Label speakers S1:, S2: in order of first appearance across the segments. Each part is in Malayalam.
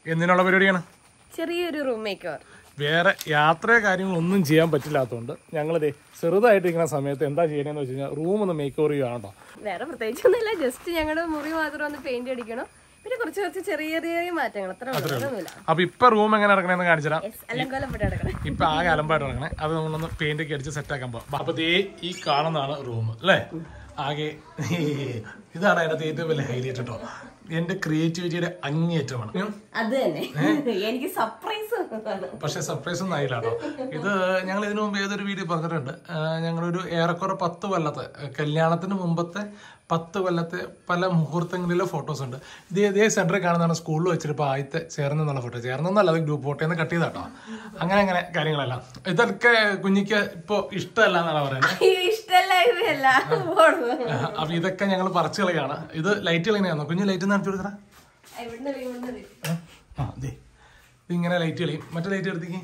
S1: എന്തിനുള്ള പരിപാടിയാണ്
S2: ചെറിയൊരു റൂം മേക്ക് ഓവർ
S1: വേറെ യാത്രയോ കാര്യങ്ങളൊന്നും ചെയ്യാൻ പറ്റില്ലാത്തതുകൊണ്ട് ഞങ്ങളിത് ചെറുതായിട്ടിരിക്കുന്ന സമയത്ത് എന്താ ചെയ്യണമെന്ന് വെച്ച് കഴിഞ്ഞാൽ റൂം ഒന്ന് മേക്ക് ഓവർ ചെയ്യുകയാണ് കേട്ടോ
S2: വേറെ പ്രത്യേകിച്ചൊന്നുമില്ല ജസ്റ്റ് ഞങ്ങളുടെ മുറി മാത്രം ഒന്ന് പെയിന്റ് അടിക്കണം പിന്നെ കുറച്ച് കുറച്ച് ചെറിയ ചെറിയ മാറ്റങ്ങൾ അത്ര ഒന്നുമില്ല
S1: അപ്പൊ ഇപ്പൊ റൂം എങ്ങനെ നടക്കണമെന്ന് കാണിച്ചുതരാം
S2: യെസ് അലങ്കോലപ്പെട്ട് കിടക്കണം
S1: ഇപ്പൊ ആകെ അലമ്പായിട്ട് നടക്കണേ അത് നമ്മളൊന്ന് പെയിന്റ് ഒക്കെ അടിച്ച് സെറ്റ് ആക്കാൻ പോകാം അപ്പൊ ദേ ഈ കാണുന്നതാണ് റൂം അല്ലേ ആകെ ഇതാണ് അതിനകത്ത് ഏറ്റവും വലിയ ഹൈലൈറ്റ് കേട്ടോ എന്റെ ക്രിയേറ്റിവിറ്റിയുടെ അങ്ങേയറ്റമാണ് ഉം.
S2: അത് തന്നെ എനിക്ക് സർപ്രൈസ്
S1: പക്ഷെ സർപ്രൈസ് ഒന്നും ആയില്ല കേട്ടോ ഇത് ഞങ്ങൾ ഇതിനു മുമ്പ് ഏതൊരു വീഡിയോ പറഞ്ഞിട്ടുണ്ട് ആ, ഞങ്ങളൊരു ഏറെക്കുറെ പത്ത് കൊല്ലത്തെ കല്യാണത്തിന് മുമ്പത്തെ പത്ത് കൊല്ലത്തെ പല മുഹൂർത്തങ്ങളിലെ ഫോട്ടോസ് ഉണ്ട് ഇത് ഇതേ സെന്ററിൽ കാണുന്നതാണ് സ്കൂളിൽ വെച്ചിട്ട് ഇപ്പോൾ ആദ്യത്തെ ചേർന്നെന്നുള്ള ഫോട്ടോ ചേർന്നല്ല അത് ഗ്രൂപ്പ് ഫോട്ടോയിൽ നിന്ന് കട്ട് ചെയ്താട്ടോ അങ്ങനെ അങ്ങനെ കാര്യങ്ങളെല്ലാം ഇതൊക്കെ കുഞ്ഞിക്ക് ഇപ്പോൾ ഇഷ്ടമല്ല എന്നാണ് പറയുന്നത്
S2: ഇഷ്ടല്ലായ്മയല്ല
S1: ആ, അപ്പൊ ഇതൊക്കെ ഞങ്ങൾ പറിച്ചു കളയാണ് ഇത് ലൈറ്റ് കളയുന്നതാണോ കുഞ്ഞ് ലൈറ്റ് കാണിച്ചു കൊടുക്കണ
S2: ഇവിടുന്ന് വരും, ഇവിടുന്ന് വരും.
S1: ആ അതെ ഇതിങ്ങനെ ലൈറ്റ് കളയും മറ്റേ ലൈറ്റ് എടുത്തേക്ക്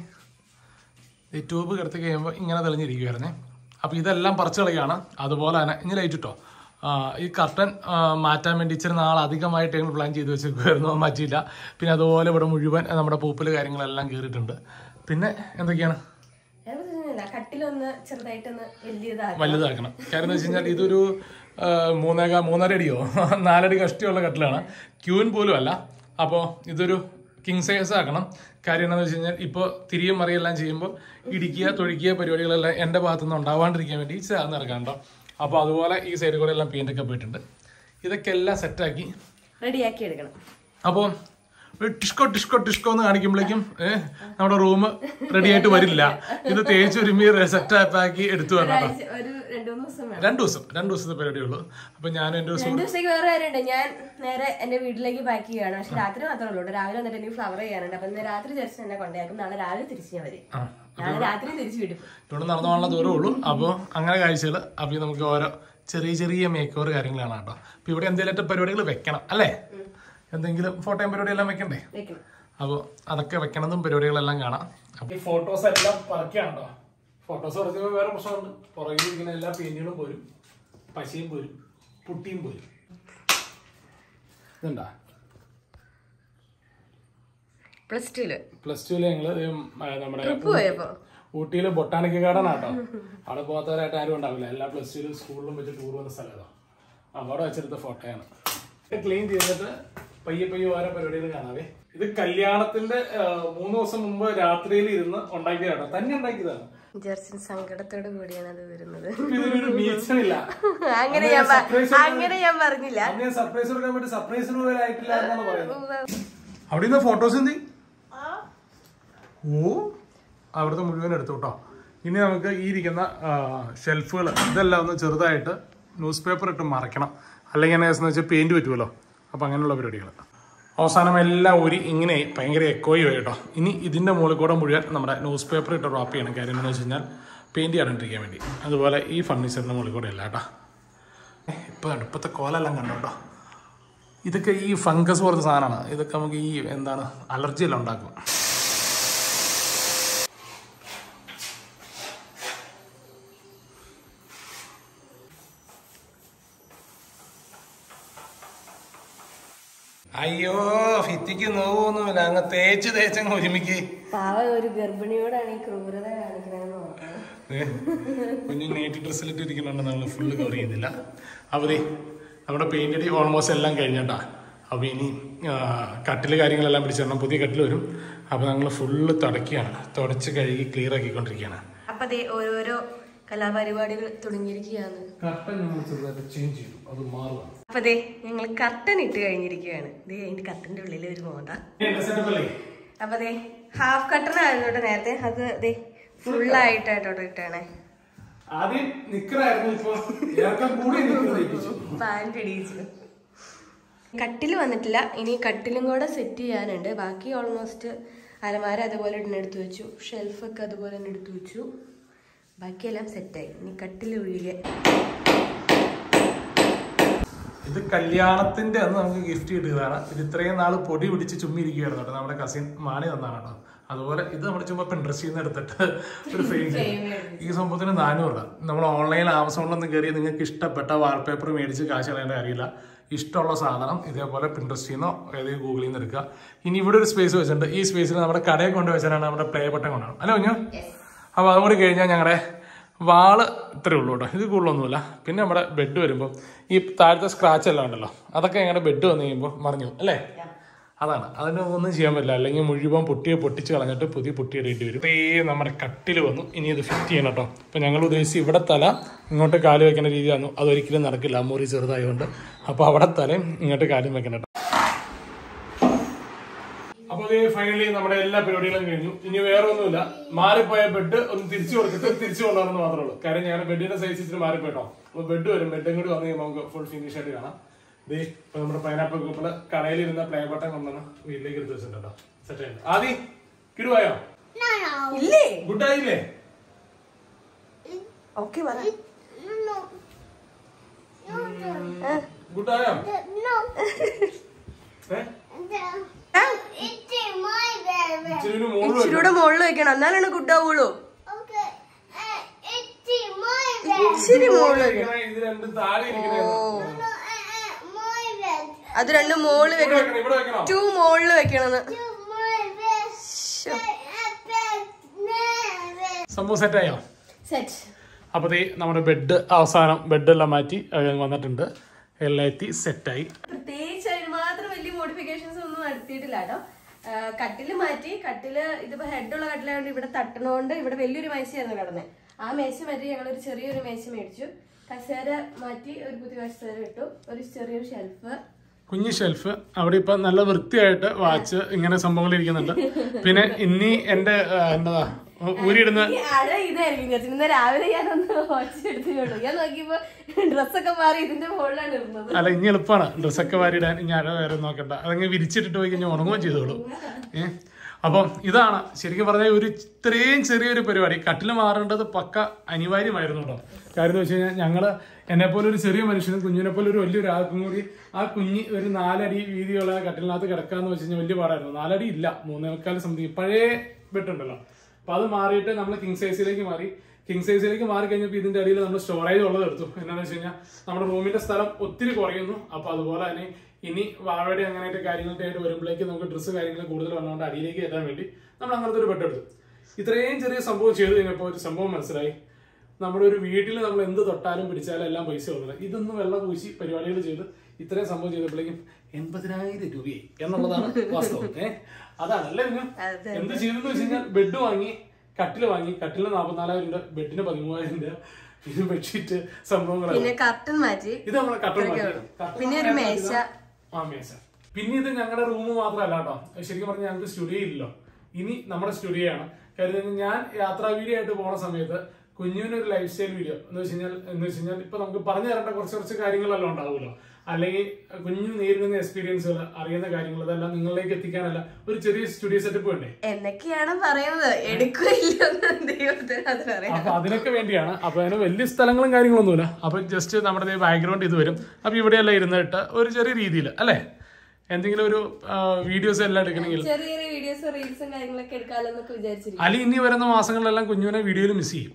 S1: ഈ ട്യൂബ് കിടത്തി കഴിയുമ്പോൾ ഇങ്ങനെ തെളിഞ്ഞിരിക്കുവായിരുന്നേ അപ്പോൾ ഇതെല്ലാം പറിച്ചു കളയാണ് അതുപോലെ തന്നെ ഇനി ലൈറ്റ് ഇട്ടോ ആ, ഈ കർട്ടൻ ആ, മാറ്റാൻ വേണ്ടി ഇച്ചിരി നാൾ അധികമായിട്ട് ഞങ്ങൾ പ്ലാൻ ചെയ്ത് വെച്ചേക്കുമായിരുന്നു അത് മാറ്റിയില്ല പിന്നെ അതുപോലെ ഇവിടെ മുഴുവൻ നമ്മുടെ പൂപ്പിൽ കാര്യങ്ങളെല്ലാം കയറിയിട്ടുണ്ട് പിന്നെ എന്തൊക്കെയാണ്
S2: വേറെ പ്രശ്നമൊന്നുമില്ല. കട്ടിലൊന്ന് ചെറുതായിട്ടൊന്ന് വലിയതാക്കി
S1: വലുതാക്കണം കാര്യം എന്ന് വെച്ച് കഴിഞ്ഞാൽ ഇതൊരു ആ, മൂന്നേക മൂന്നര അടിയോ നാലടി കഷ്ടിയുള്ള കട്ടിലാണ് ക്യൂൻ പോലും അല്ല അപ്പോൾ ഇതൊരു കിങ് സൈസ് ആക്കണം കാര്യം എന്താണെന്ന് വെച്ച് കഴിഞ്ഞാൽ ഇപ്പോൾ തിരിയും മറിയെല്ലാം ചെയ്യുമ്പോൾ ഇടിക്കുക തൊഴിക്കുക പരിപാടികളെല്ലാം എൻ്റെ ഭാഗത്തുനിന്ന് ഉണ്ടാവാണ്ടിരിക്കാൻ വേണ്ടി ചേർന്ന് ഇറക്കാം കേട്ടോ അപ്പോൾ അതുപോലെ ഈ സൈഡിൽ കൂടെ എല്ലാം പെയിൻ്റ് ഒക്കെ പോയിട്ടുണ്ട് ഇതൊക്കെ എല്ലാം സെറ്റാക്കി
S2: റെഡിയാക്കി എടുക്കണം
S1: അപ്പോൾ ഒരു ടിഷ്കോ ടിഷ്കോ ടിഷ്കോ എന്ന് കാണിക്കുമ്പോഴേക്കും ഏഹ് നമ്മുടെ റൂം റെഡി ആയിട്ട് വരില്ല ഇത് തേച്ച് ഒരുമി സെറ്റ് ആക്കി എടുത്തു വരണം കേട്ടോ
S2: ആഴ്ച- ഒരു രണ്ടു മൂന്ന് ദിവസം വേണം
S1: രണ്ടു ദിവസം രണ്ടു ദിവസത്തെ പരിപാടിയുള്ളൂ അപ്പൊ ഞാനും എന്റെ ഒരു
S2: രണ്ടു ദിവസത്തേക്ക് വേറെ കാര്യമുണ്ട് ഞാൻ നേരെ എന്റെ വീട്ടിലേക്ക് പാക്ക് ചെയ്യുകയാണ് പക്ഷെ രാത്രി മാത്രമേ ഉള്ളൂ രാവിലെ വന്നിട്ട് എനിക്ക് ഫ്ലവർ ചെയ്യാനുണ്ട് അപ്പൊ ഇന്ന് രാത്രി ജസ്റ്റ് എന്നെ കൊണ്ടാക്കും നാളെ രാവിലെ തിരിച്ച് ഞാൻ വരും
S1: ആ,
S2: നാളെ രാത്രി തിരിച്ച് വിടും
S1: ഇവിടെ നടന്നു പോകാനുള്ള ദൂരമേ ഉള്ളൂ അപ്പോൾ അങ്ങനെ കാഴ്ചകൾ അപ്പോൾ ഇത് നമുക്ക് ഓരോ ചെറിയ ചെറിയ മേക്ക് ഓവർ കാര്യങ്ങളാണ് കേട്ടോ അപ്പോൾ ഇവിടെ എന്തെങ്കിലും പരിപാടികൾ വെക്കണം അല്ലേ എന്തെങ്കിലും ഫോട്ടോയും പരിപാടിയെല്ലാം വെക്കണ്ടേ
S2: വെക്കണം
S1: അപ്പോൾ അതൊക്കെ വെക്കണതും പരിപാടികളെല്ലാം കാണാം അപ്പോൾ ഈ ഫോട്ടോസ് എല്ലാം പറക്കുകയാണ് കേട്ടോ ഫോട്ടോസ് പറക്കുമ്പോൾ വേറെ പ്രശ്നമുണ്ട് പുറകിൽ ഇരിക്കുന്ന എല്ലാ പെയിന്റുകളും പോരും പശയും പോരും പുട്ടിയും പോരും ഇതുണ്ടാ
S2: പ്ലസ് ടുല്
S1: പ്ലസ് ടുവിൽ ഞങ്ങൾ നമ്മുടെ
S2: ട്രിപ്പ് പോയപ്പോ
S1: ഊട്ടിയിൽ ബൊട്ടാണിക്കൽ ഗാർഡൻ ആട്ടോ അവിടെ പോകാത്തവരായിട്ട് ആരും ഉണ്ടാവില്ല എല്ലാ പ്ലസ് ടുവിലും സ്കൂളിലും വെച്ച് ടൂർ വന്ന സ്ഥലമാണ് അപ്പോൾ അവിടെ വെച്ചെടുത്ത ഫോട്ടോയാണ് ക്ലീൻ ചെയ്തിട്ട് പയ്യെ പയ്യെ ഓരോ പരിപാടികൾ കാണാവേ ഇത് കല്യാണത്തിന്റെ ആ, മൂന്ന് ദിവസം മുമ്പ് രാത്രിയിൽ ഇരുന്ന് ഉണ്ടാക്കിയതാട്ടോ തന്നെ ഉണ്ടാക്കിയതാണ്
S2: ജർസിൻ സങ്കടത്തോട് കൂടിയാണ് അത് വരുന്നത്
S1: ഇപ്പൊ ഇതിനൊരു മീച്ചമില്ല
S2: അങ്ങനെ ഞാൻ പ- അങ്ങനെ ഞാൻ പറഞ്ഞില്ല
S1: അന്ന് സർപ്രൈസ് കൊടുക്കാൻ വേണ്ടി സർപ്രൈസിന് പോലും ആയിട്ടില്ല എന്നാണ് പറയുന്നത് അവിടെ നിന്ന് ഫോട്ടോസ് എന്ത് ഓ അവിടുത്തെ മുഴുവൻ എടുത്തു കേട്ടോ ഇനി നമുക്ക് ഈ ഇരിക്കുന്ന ഷെൽഫുകൾ ഇതെല്ലാം ഒന്ന് ചെറുതായിട്ട് ന്യൂസ് പേപ്പർ ഇട്ട് മറയ്ക്കണം അല്ലെങ്കിൽ എന്നാ വെച്ചാൽ പെയിന്റ് പറ്റുമല്ലോ അപ്പം അങ്ങനെയുള്ള പരിപാടികൾ അവസാനം എല്ലാം ഊരി ഇങ്ങനെ ഭയങ്കര എക്കോയും ആയി കേട്ടോ ഇനി ഇതിൻ്റെ മുകളിൽ കൂടെ മുഴുവൻ നമ്മുടെ ന്യൂസ് പേപ്പർ ഇട്ട് റാപ്പ് ചെയ്യണം കാര്യം എന്താണെന്ന് വെച്ച് കഴിഞ്ഞാൽ പെയിന്റ് ചെയ്യാണ്ടിരിക്കാൻ വേണ്ടി അതുപോലെ ഈ ഫർണിച്ചറിൻ്റെ മുകളിൽ കൂടെ അല്ല കേട്ടോ ഇപ്പം ഇപ്പോഴത്തെ കോലെല്ലാം കണ്ടോ കേട്ടോ ഇതൊക്കെ ഈ ഫംഗസ് പോലത്തെ സാധനമാണ് ഇതൊക്കെ നമുക്ക് ഈ എന്താണ് അലർജി എല്ലാം ഉണ്ടാക്കും അയ്യോ ഭിത്തിക്ക് നോവൊന്നുമില്ല അങ്ങ് തേച്ച് തേച്ചങ്ങ് ഒരുമിക്ക്
S2: പാവ ഒരു ഗർഭിണിയോടാണ് ഈ ക്രൂരത കാണിക്കണമെന്ന് ഓർക്കണം
S1: കുഞ്ഞു നേറ്റ് ഡ്രസ്സിലിട്ട് ഇരിക്കുന്നുണ്ട് നമ്മൾ ഫുള്ള് കവർ ചെയ്യുന്നില്ല അവരെ നമ്മുടെ പെയിന്റ് അടി ഓൾമോസ്റ്റ് എല്ലാം കഴിഞ്ഞട്ടാ അപ്പോൾ ഇനി കട്ടിൽ കാര്യങ്ങളെല്ലാം പിടിച്ചിടണം പുതിയ കട്ടിൽ വരും അപ്പോൾ ഞങ്ങൾ ഫുള്ള് തുടക്കുകയാണ് തുടച്ച് കഴുകി ക്ലിയർ ആക്കിക്കൊണ്ടിരിക്കുകയാണ്
S2: അപ്പൊ ദേ ഓരോരോ കലാപരിപാടികൾ തുടങ്ങിയിരിക്കുകയാണ്
S1: കട്ടൻ ഞങ്ങൾ ചെറുതായിട്ട് ചേഞ്ച് ചെയ്തു അത് മാറുകയാണ്
S2: അപ്പൊ ദേ ഞങ്ങൾ കർട്ടൻ ഇട്ട് കഴിഞ്ഞിരിക്കുകയാണ് ദേ അതിന്റെ കർട്ടന്റെ ഉള്ളിൽ ഒരു മോന്ത
S1: സെറ്റപ്പ് അല്ലേ
S2: അപ്പൊ ദേ ഹാഫ് കർട്ടൻ ആയിരുന്നു നേരത്തെ അത് ദേ ഫുള്ളായിട്ടായിട്ടോട്ട് ഇട്ടാണ്
S1: ആദ്യം നിക്കറായിരുന്നു ഇപ്പൊ ഇറക്കം കൂടി നിൽക്കുന്നു
S2: പാൻറ് ഇടിയിച്ചു കട്ടിൽ വന്നിട്ടില്ല ഇനി കട്ടിലും കൂടെ സെറ്റ് ചെയ്യാനുണ്ട് ബാക്കി ഓൾമോസ്റ്റ് അലമാര അതുപോലെ തന്നെ എടുത്തു വെച്ചു ഷെൽഫൊക്കെ അതുപോലെ തന്നെ എടുത്തു വെച്ചു ബാക്കിയെല്ലാം സെറ്റായി ഇനി കട്ടിൽ ഒഴികെ
S1: ഇത് കല്യാണത്തിന്റെ അന്ന് നമുക്ക് ഗിഫ്റ്റ് കിട്ടിയതാണ് ഇത് ഇത്രയും നാൾ പൊടി പിടിച്ച് ചുമ്മി ഇരിക്കുകയായിരുന്നു കേട്ടോ നമ്മുടെ കസിൻ മാണി തന്നാണ് കേട്ടോ അതുപോലെ ഇത് നമ്മൾ ചുമ്മാ പിൻട്രസ്റ്റിൽ നിന്ന് എടുത്തിട്ട് ഒരു ഫ്രെയിം ചെയ്തു ഈ സംഭവത്തിന് നാനൂറ് രൂപ നമ്മൾ ഓൺലൈൻ ആമസോണിലൊന്നും കയറി നിങ്ങൾക്ക് ഇഷ്ടപ്പെട്ട വാൾപേപ്പർ മേടിച്ച് കാശ് കളയേണ്ട കാര്യമില്ല ഇഷ്ടമുള്ള സാധനം ഇതേപോലെ പിൻട്രസ്റ്റിൽ നിന്നോ ഏതെങ്കിലും ഗൂഗിളിൽ നിന്ന് എടുക്കുക ഇനി ഇവിടെ ഒരു സ്പേസ് വെച്ചിട്ടുണ്ട് ഈ സ്പേസിൽ നമ്മുടെ കടയിൽ കൊണ്ട് വെച്ചാലാണ് നമ്മുടെ പ്ലേ ബട്ടൺ കൊണ്ടാണ് അല്ലേ കുഞ്ഞു അപ്പോൾ അതും കൂടി കഴിഞ്ഞാൽ ഞങ്ങളുടെ വാള് ഇത്രേ ഉള്ളൂ കേട്ടോ ഇത് കൂടുതലൊന്നുമില്ല പിന്നെ നമ്മുടെ ബെഡ് വരുമ്പോൾ ഈ താഴത്തെ സ്ക്രാച്ച് എല്ലാം ഉണ്ടല്ലോ അതൊക്കെ ഞങ്ങളുടെ ബെഡ് വന്നു കഴിയുമ്പോൾ മറിഞ്ഞു അല്ലേ അതാണ് അതിന് ഒന്നും ചെയ്യാൻ പറ്റില്ല അല്ലെങ്കിൽ മുഴുവൻ പൊട്ടിയെ പൊട്ടിച്ച് കളഞ്ഞിട്ട് പുതിയ പൊട്ടി ഇടേണ്ടി വരും ഇപ്പം ഈ നമ്മുടെ കട്ടിൽ വന്നു ഇനി ഇത് ഫിറ്റ് ചെയ്യണം കേട്ടോ അപ്പം ഞങ്ങൾ ഉദ്ദേശിച്ച് ഇവിടെ തല ഇങ്ങോട്ട് കാല് വെക്കുന്ന രീതിയായിരുന്നു അതൊരിക്കലും നടക്കില്ല മുറി ചെറുതായതുകൊണ്ട് അപ്പോൾ അവിടെ തലയും ഇങ്ങോട്ട് കാലും വെക്കണം കേട്ടോ അപ്പൊ ഫൈനലി നമ്മുടെ എല്ലാ പരിപാടികളും കഴിഞ്ഞു ഇനി വേറെ ഒന്നുമില്ല മാറിപ്പോയ ബെഡ് ഒന്ന് തിരിച്ചു കൊടുത്തിട്ട് തിരിച്ചു കൊണ്ടുവരണം മാത്രമേ ഉള്ളൂ കാര്യം ഞാൻ ബെഡിന്റെ സൈസ് ഇച്ചിരി മാറിപ്പോയിട്ടോ അപ്പൊ ബെഡ് വരും ബെഡും കൂടി വന്നു കഴിയുമ്പോൾ നമുക്ക് ഫുൾ ഫിനിഷ് ആയിട്ട് കാണാം ദേ ഇപ്പൊ നമ്മുടെ പൈനാപ്പിൾ ഗ്രൂപ്പില് കടയിലിരുന്ന പ്ലേ ബട്ടൺ കൊണ്ടുവന്ന് വീട്ടിലേക്ക് എടുത്ത് വെച്ചിട്ടുണ്ടോ സെറ്റ് ആയിട്ട് ആദി കിടുവായോ
S2: ഇല്ലേ
S1: ഗുഡ് ആയില്ലേ
S2: ഓക്കെ പറ
S1: ഗുഡ് ആയോ ഏ ഇച്ചിരി ഒരു മോള് വെക്കണം.
S2: ഇച്ചിരൂടെ മുകളിൽ വെക്കണം എന്നാലാണ് ഗുഡ് ആവുള്ളൂ ഇച്ചിരി മുകളിൽ വെക്കണം
S1: ഇത് രണ്ടും താഴെ ഇരിക്കണേ
S2: അത് രണ്ടും മുകളിൽ
S1: ഇവിടെ
S2: വെക്കണം
S1: വെക്കണം ഇവിടെ വെക്കണോ
S2: ടു മുകളിൽ വെക്കണമെന്ന്
S1: സംഭവം സെറ്റ് ആയോ
S2: സെറ്റ്
S1: അപ്പോൾ ദേ നമ്മുടെ ബെഡ് അവസാനം ബെഡെല്ലാം മാറ്റി അത് വന്നിട്ടുണ്ട് എല്ലാം എത്തി സെറ്റായി
S2: പ്രത്യേകിച്ച് അതിന് മാത്രം വലിയ മോഡിഫിക്കേഷൻസ് ഒന്നും നടത്തിയിട്ടില്ല കേട്ടോ ആ, കട്ടില് മാറ്റി കട്ടില് ഇതിപ്പോ ഹെഡുള്ള കട്ടിലായതുകൊണ്ട് ഇവിടെ തട്ടണോണ്ട് ഇവിടെ വലിയൊരു മേശയായിരുന്നു കിടന്നത് ആ മേശ മാറ്റി ഞങ്ങൾ ഒരു ചെറിയൊരു മേശ മേടിച്ചു കസേര മാറ്റി ഒരു പുതിയ കസേര ഇട്ടു ഒരു ചെറിയൊരു ഷെൽഫ്
S1: കുഞ്ഞു ഷെൽഫ് അവിടെ ഇപ്പൊ നല്ല വൃത്തിയായിട്ട് വാച്ച് ഇങ്ങനെ സംഭവങ്ങൾ ഇരിക്കുന്നുണ്ട് പിന്നെ ഇനി എന്റെ ആ, എന്നതാ ഊരിയിടുന്ന
S2: ഈ അഴ ഇതായിരിക്കും വിചാരിച്ചു ഇന്ന് രാവിലെ ഞാനൊന്ന് വാച്ച് എടുത്ത് കൊണ്ടു ഞാൻ നോക്കിയപ്പോ ഡ്രസ്സൊക്കെ മാറി ഇതിന്റെ മുകളിലാണ് ഇരുന്നത്
S1: അല്ല ഇനി എളുപ്പമാണ് ഡ്രസ്സൊക്കെ വാരിടാൻ ഇനി അര വേറെ നോക്കണ്ട അതങ്ങ് വിരിച്ചിട്ടിട്ട് പോയി കഴിഞ്ഞാൽ ഉണങ്ങുകയും ചെയ്തോളൂ ഏഹ് അപ്പം ഇതാണ് ശരിക്കും പറഞ്ഞാൽ ഒരു ഇത്രയും ചെറിയൊരു പരിപാടി കട്ടിൽ മാറേണ്ടത് പക്ക അനിവാര്യമായിരുന്നു കേട്ടോ കാര്യം എന്ന് വെച്ച് കഴിഞ്ഞാൽ ഞങ്ങള് എന്നെ പോലെ ഒരു ചെറിയ മനുഷ്യനും കുഞ്ഞിനെ പോലെ ഒരു വലിയൊരു ആൾക്കും കൂടി ആ കുഞ്ഞ് ഒരു നാലടി വീതിയുള്ള ആ കട്ടിലിനകത്ത് കിടക്കാന്ന് വെച്ച് കഴിഞ്ഞാൽ വലിയ പാടായിരുന്നു നാലടി ഇല്ല മൂന്നേക്കാൽ സംതിങ് പഴയ ബെഡുണ്ടല്ലോ അപ്പൊ അത് മാറിയിട്ട് നമ്മൾ കിങ് സൈസിലേക്ക് മാറി കിങ് സൈസിലേക്ക് മാറി കഴിഞ്ഞപ്പോൾ ഇതിന്റെ അടിയിൽ നമ്മൾ സ്റ്റോറേജ് ഉള്ളത് എടുത്തു എന്താണെന്ന് വെച്ച് കഴിഞ്ഞാൽ നമ്മുടെ റൂമിന്റെ സ്ഥലം ഒത്തിരി കുറയുന്നു അപ്പൊ അതുപോലെ തന്നെ ഇനി വാഴയുടെ അങ്ങനെയായിട്ട് കാര്യങ്ങളൊക്കെ ആയിട്ട് വരുമ്പോഴേക്ക് നമുക്ക് ഡ്രസ്സ് കാര്യങ്ങൾ കൂടുതൽ വന്നുകൊണ്ട് അടിയിലേക്ക് എത്താൻ വേണ്ടി നമ്മൾ അങ്ങനത്തെ ഒരു ബെഡ് എടുത്തു ഇത്രയും ചെറിയ സംഭവം ചെയ്തു കഴിഞ്ഞപ്പോൾ ഒരു സംഭവം മനസ്സിലായി നമ്മുടെ ഒരു വീട്ടിൽ നമ്മൾ എന്ത് തൊട്ടാലും പിടിച്ചാലും എല്ലാം പൈസ വന്നില്ല ഇതൊന്നും വെള്ളം പൂശി പരിപാടികൾ ചെയ്ത് ഇത്രയും സംഭവം ചെയ്തപ്പോഴേക്കും എൺപതിനായിരം രൂപയായി എന്നുള്ളതാണ് വാസ്തവം ഏഹ് അതാണ് അല്ലേ പിന്നെ
S2: അതെ.
S1: എന്ത് ചെയ്തെന്ന് വെച്ച് കഴിഞ്ഞാൽ ബെഡ് വാങ്ങി കട്ടില് വാങ്ങി കട്ടിലിന് നാൽപ്പത്തിനാലായിരം രൂപ ബെഡിന് പതിമൂവായിരം രൂപ ഇത് ബെഡ്ഷീറ്റ് സംഭവങ്ങളാണ്
S2: പിന്നെ കർട്ടൻ മാറ്റി
S1: ഇത് നമ്മളെ കട്ടൺ മാറ്റി. കട്ടൺ
S2: പിന്നെ ഒരു
S1: മാറ്റി
S2: മേശ.
S1: ആ മേശ പിന്നെ ഇത് ഞങ്ങളുടെ റൂം മാത്രമല്ല കേട്ടോ ശരിക്കും പറഞ്ഞാൽ ഞങ്ങൾക്ക് സ്റ്റുഡിയോ ഇല്ലല്ലോ ഇനി നമ്മുടെ സ്റ്റുഡിയോ ആണ് കാര്യം ഞാൻ യാത്രാ വീഡിയോ ആയിട്ട് പോണ സമയത്ത് കുഞ്ഞിന് ഒരു ലൈഫ് സ്റ്റൈൽ വീഡിയോ എന്ന് വെച്ച് കഴിഞ്ഞാൽ എന്ന് വെച്ച് കഴിഞ്ഞാൽ ഇപ്പൊ നമുക്ക് പറഞ്ഞു തരേണ്ട കുറച്ച് കുറച്ച് കാര്യങ്ങളെല്ലാം ഉണ്ടാവുമല്ലോ അല്ലെങ്കിൽ കുഞ്ഞിന് നേരിടുന്ന എക്സ്പീരിയൻസുകൾ അറിയുന്ന കാര്യങ്ങൾ അതെല്ലാം നിങ്ങളിലേക്ക് എത്തിക്കാനല്ല ഒരു ചെറിയ സ്റ്റുഡിയോ സെറ്റപ്പ് വേണ്ടേ
S2: എന്നൊക്കെയാണ് പറയുന്നത് എടുക്കില്ലെന്ന് ദൈവത്തിന് അതിനറിയാം
S1: അപ്പൊ അതിനൊക്കെ വേണ്ടിയാണ് അപ്പൊ അതിന് വലിയ സ്ഥലങ്ങളും കാര്യങ്ങളൊന്നുമില്ല അപ്പൊ ജസ്റ്റ് നമ്മുടെ ബാക്ക്ഗ്രൗണ്ട് ഇത് വരും അപ്പൊ ഇവിടെയെല്ലാം ഇരുന്നിട്ട് ഒരു ചെറിയ രീതിയിൽ അല്ലേ എന്തെങ്കിലും ഒരു വീഡിയോസ് എല്ലാം എടുക്കണമെങ്കിൽ
S2: ചെറിയ ചെറിയ വീഡിയോസ് റീൽസും കാര്യങ്ങളൊക്കെ എടുക്കാമല്ലോ എന്നൊക്കെ വിചാരിച്ചിരിക്കും
S1: അലി ഇനി വരുന്ന മാസങ്ങളിലെല്ലാം കുഞ്ഞുവിനെ വീഡിയോയിൽ മിസ് ചെയ്യും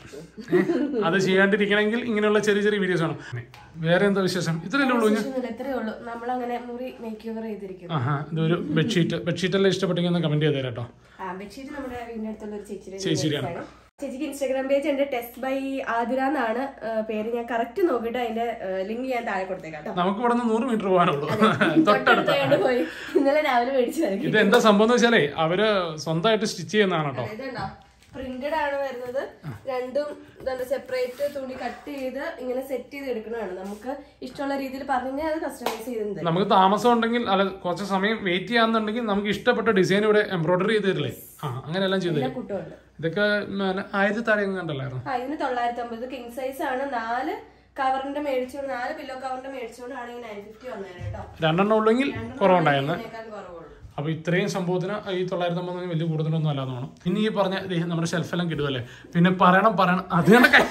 S1: ഏ? അത് ചെയ്യാണ്ടിരിക്കണമെങ്കിൽ ഇങ്ങനെയുള്ള ചെറിയ ചെറിയ വീഡിയോസ് ആണ് വേറെ എന്താ വിശേഷം ഇത്രയല്ലേ ഉള്ളൂ കുഞ്ഞ്
S2: ഇത്രയേ ഉള്ളൂ നമ്മളങ്ങനെ മുറി മേക്ക് ഓവർ ചെയ്തിരിക്കുന്നു
S1: ആഹാ ഇതൊരു ബെഡ്ഷീറ്റ് ബെഡ്ഷീറ്റ് എല്ലാം ഇഷ്ടപ്പെട്ടെങ്കിൽ ഒന്ന് കമന്റ് ചെയ്ത് തരാം കേട്ടോ
S2: ആ ബെഡ്ഷീറ്റ് നമ്മുടെ വീടിന്റെ അടുത്തുള്ള ഒരു ചേച്ചിയുടെ
S1: ചേച്ചിയുടെയാണ്.
S2: ആണ്. ചേച്ചിക്ക് ഇൻസ്റ്റാഗ്രാം പേജ് ഉണ്ട് ടെസ്റ്റ് ബൈ ആതിര എന്നാണ് ആ, പേര് ഞാൻ കറക്റ്റ് നോക്കിയിട്ട് അതിന്റെ ലിങ്ക് ഞാൻ താഴെ കൊടുത്തേക്കാം കേട്ടോ.
S1: നമുക്ക് ഇവിടെ നിന്ന് നൂറ് മീറ്റർ പോകാനുള്ളൂ തൊട്ടടുത്ത
S2: തൊട്ടടുത്തായോണ്ട് പോയി ഇന്നലെ രാവിലെ മേടിച്ചു വരയ്ക്കും
S1: ഇത് എന്താ സംഭവം എന്ന് വെച്ചാലേ അവര് സ്വന്തമായിട്ട് സ്റ്റിച്ച് ചെയ്യുന്നതാണ് കേട്ടോ
S2: ഇതുണ്ടോ പ്രിന്റഡ് ആണ് വരുന്നത് രണ്ടും ഇതുണ്ട് സെപ്പറേറ്റ് തുണി കട്ട് ചെയ്ത് ഇങ്ങനെ സെറ്റ് ചെയ്ത് എടുക്കുന്നതാണ് നമുക്ക് ഇഷ്ടമുള്ള രീതിയിൽ പറഞ്ഞാൽ അത് കസ്റ്റമൈസ് ചെയ്തത്
S1: നമുക്ക് താമസം ഉണ്ടെങ്കിൽ അല്ല കുറച്ച് സമയം വെയിറ്റ് ചെയ്യാന്നുണ്ടെങ്കിൽ നമുക്ക് ഇഷ്ടപ്പെട്ട ഡിസൈൻ ഇവിടെ എംബ്രോയിഡറി ചെയ്ത് തരില്ലേ ആ അങ്ങനെയെല്ലാം ചെയ്ത് തരും
S2: കൂട്ടമുണ്ട്
S1: ഇതൊക്കെ പിന്നെ ആയിരത്തി താഴെ ഒന്നും കണ്ടല്ലായിരുന്നു
S2: ആ ഇതിന് തൊള്ളായിരത്തി അമ്പത് കിങ് സൈസ് ആണ് നാല് കവറിന്റെ മേടിച്ചുകൊണ്ട് നാല് പില്ലോ കവറിന്റെ മേടിച്ചുകൊണ്ടാണ് ഈ നയൻ ഫിഫ്റ്റി വന്നത് കേട്ടോ
S1: രണ്ടെണ്ണം ഉള്ളെങ്കിൽ കുറവുണ്ടായിരുന്നു
S2: ഇതിനേക്കാൾ കുറവുള്ളൂ
S1: അപ്പൊ ഇത്രയും സംഭവത്തിന് ഈ തൊള്ളായിരത്തി അമ്പത് വലിയ കൂടുതലൊന്നും അല്ലാതെ വേണം പിന്നെ ഈ പറഞ്ഞ ദേ നമ്മുടെ ഷെൽഫെല്ലാം കിട്ടുമല്ലേ പിന്നെ പറയണം പറയണം അത് കണ്ട കൈ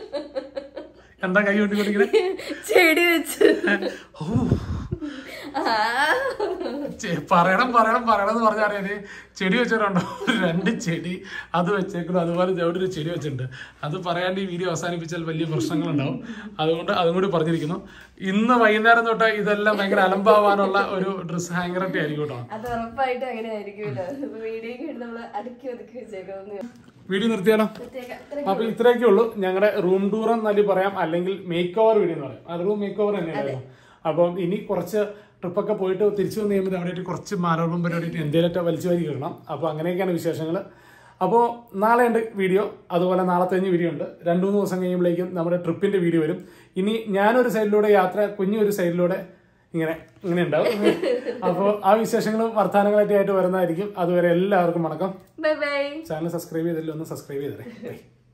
S1: എന്താ കൈ കൊണ്ടിരിക്കുന്നത്
S2: ചെടി വെച്ച്
S1: ഓ
S2: ആ
S1: ചെ- പറയണം പറയണം പറയണം എന്ന് പറഞ്ഞാൽ അറിയാന് ചെടി വെച്ചിട്ടുണ്ടോ രണ്ട് ചെടി അത് വെച്ചേക്കുന്നു അതുപോലെ അവിടെ ഒരു ചെടി വെച്ചിട്ടുണ്ട് അത് പറയാണ്ട് ഈ വീഡിയോ അവസാനിപ്പിച്ചാൽ വലിയ പ്രശ്നങ്ങളുണ്ടാവും അതുകൊണ്ട് അതും കൂടി പറഞ്ഞിരിക്കുന്നു ഇന്ന് വൈകുന്നേരം തൊട്ട് ഇതെല്ലാം ഭയങ്കര അലമ്പാവാനുള്ള ഒരു ഡ്രസ് ഹാങ്കറൊക്കെ ആയിരിക്കും കേട്ടോ
S2: അത് ഉറപ്പായിട്ടും അങ്ങനെ ആയിരിക്കുമല്ലോ വീഡിയോ ഒക്കെ നമ്മൾ അടുക്കി ഒതുക്കി വെച്ചേക്കാം
S1: വീഡിയോ നിർത്തിയാലോ അപ്പൊ ഇത്രയൊക്കെ ഉള്ളൂ ഞങ്ങളുടെ റൂം ടൂർ എന്നല്ലേ പറയാം അല്ലെങ്കിൽ മേക്ക് ഓവർ വീഡിയോ എന്ന് പറയാം അത് റൂം മേക്ക് ഓവർ തന്നെയായിരുന്നു അപ്പം ഇനി കുറച്ച് ട്രിപ്പൊക്കെ പോയിട്ട് തിരിച്ചു വന്ന് കഴിയുമ്പോൾ അവിടെ കുറച്ച് മാനോളം പരിപാടി എന്തെങ്കിലുമൊക്കെ വലിച്ചു വാരി കിടണം അപ്പോൾ അങ്ങനെയൊക്കെയാണ് വിശേഷങ്ങൾ അപ്പോൾ നാളെ ഉണ്ട് വീഡിയോ അതുപോലെ നാളത്തെ കഴിഞ്ഞ് വീഡിയോ ഉണ്ട് രണ്ട് മൂന്ന് ദിവസം കഴിയുമ്പോഴേക്കും നമ്മുടെ ട്രിപ്പിന്റെ വീഡിയോ വരും ഇനി ഞാനൊരു സൈഡിലൂടെ യാത്ര കുഞ്ഞൊരു സൈഡിലൂടെ ഇങ്ങനെ ഇങ്ങനെ ഉണ്ടാവും അപ്പോൾ ആ വിശേഷങ്ങളും വർത്തമാനങ്ങളൊക്കെ ആയിട്ട് വരുന്നതായിരിക്കും അതുവരെ എല്ലാവർക്കും വണക്കം
S2: ബൈ ബൈ
S1: ചാനൽ സബ്സ്ക്രൈബ് ചെയ്തില്ല ഒന്ന് സബ്സ്ക്രൈബ് ചെയ്തേ ബൈ